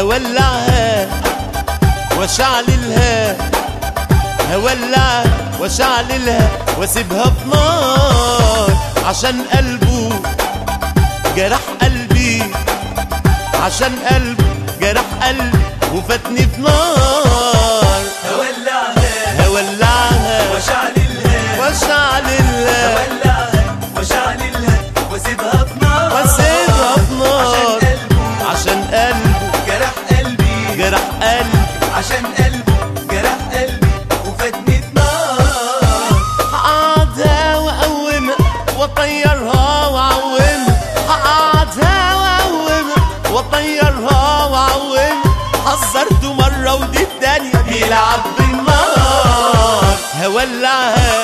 هولعها واشعللها هولعها واشعللها واسيبها في نار عشان قلبه جرح قلبي عشان قلبه جرح قلبي وفاتني في نار هولعها هولعها واشعللها واشعللها هولعها واشعللها واسيبها في نار واسيبها في نار عشان قلبه عشان قلبه جرح قلبي جرح قلبي عشان قلبه جرح قلبي وفاتني في نار هقعدها واقومها واطيرها واعومها هقعدها واقومها واطيرها واعومها حذرته مره ودي التانيه بيلعب بالنار هولعها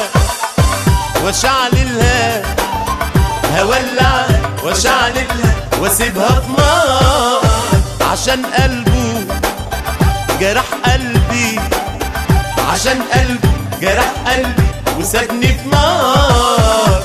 واشعللها هولعها واشعللها واسيبها في نار عشان قلبه جرح قلبي عشان قلبي جرح قلبي وسابني في نار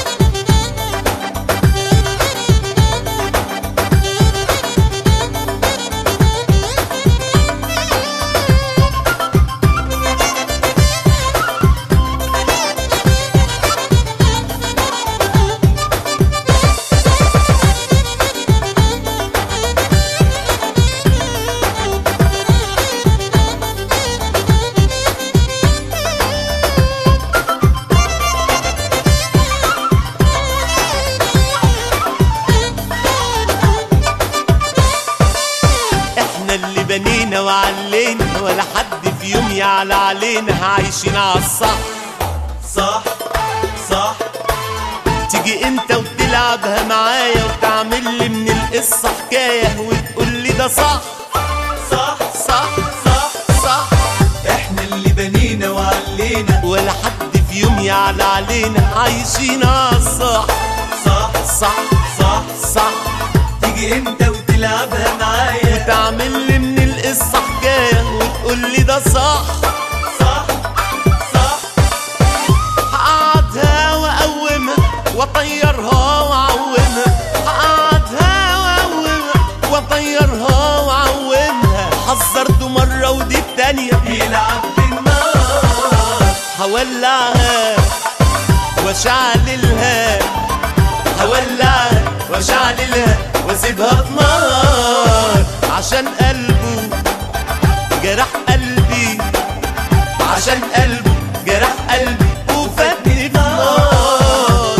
احنا اللي بنينا وعلينا ولا حد في يوم يعلى علينا عايشين عالصح صح صح تيجي انت وتلعبها معايا وتعمل لي من القصة حكاية وتقول لي ده صح صح صح صح صح احنا اللي بنينا وعلينا ولا حد في يوم يعلى علينا عايشين عالصح صح صح صح صح تيجي انت وتلعبها معايا تعمل لي من القصة حكاية وتقول لي ده صح صح صح هقعدها واقومها واطيرها واعومها هقعدها واقومها واطيرها واعومها حذرته مرة ودي التانية بيلعب بالنار هولعها واشعللها هولعها واشعللها واسيبها في نار عشان قلبه جرح قلبي عشان قلبه جرح قلبي وفاتني في نار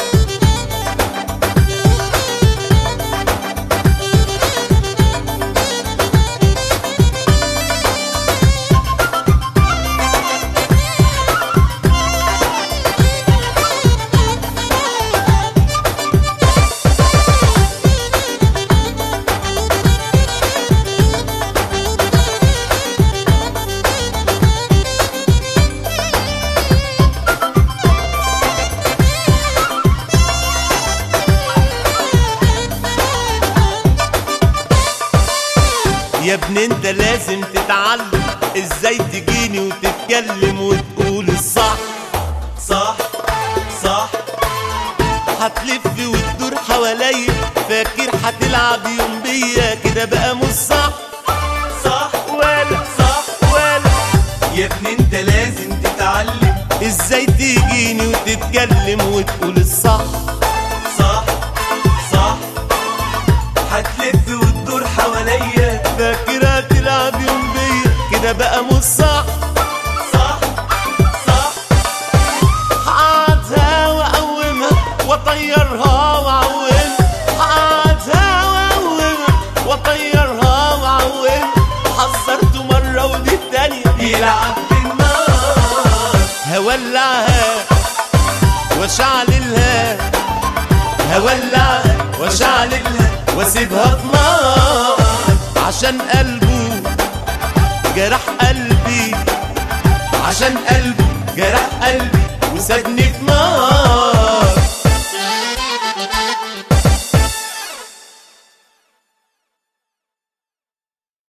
يا ابني انت لازم تتعلم ازاي تجيني وتتكلم وتقول الصح صح صح هتلف وتدور حواليا فاكر هتلعب يوم بيا كده بقى مش صح صح ولا صح ولا يا ابني انت لازم تتعلم ازاي تجيني وتتكلم وتقول الصح صح صح هتلف وتدور حواليا فاكر هتلعب يوم بيا كده بقى مش صح صح صح هقعدها واقومها واطيرها واعومها هقعدها واقومها واطيرها واعومها حذرته مره ودي التانيه بيلعب بالنار هولعها واشعللها هولعها واشعللها واسيبها في نار عشان قلبه جرح قلبي عشان قلبه جرح قلبي وسابني في نار